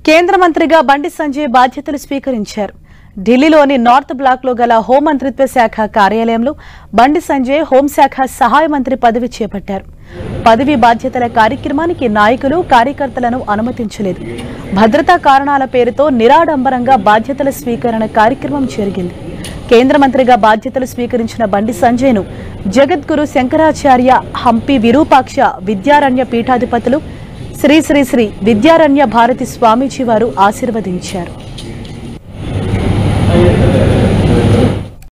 కేంద్ర మంత్రిగా బండి సంజయ్ బాధ్యతలు స్వీకరించారు ఢిల్లీలోని నార్త్ బ్లాక్లో గల హోంమంత్రిత్వ శాఖ కార్యాలయంలో బండి సంజయ్ హోంశాఖ సహాయ మంత్రి పదవి చేపట్టారు పదవి బాధ్యతల కార్యక్రమానికి నాయకులు కార్యకర్తలను అనుమతించలేదు భద్రతా కారణాల పేరుతో నిరాడంబరంగా బాధ్యతల స్వీకరణ కార్యక్రమం జరిగింది కేంద్ర మంత్రిగా బాధ్యతలు స్వీకరించిన బండి సంజయ్ను జగద్గురు శంకరాచార్య హంపి విరూపాక్ష విద్యారణ్య పీఠాధిపతులు శ్రీ శ్రీ శ్రీ విద్యారణ్య భారతి స్వామీజీ వారు ఆశీర్వదించారు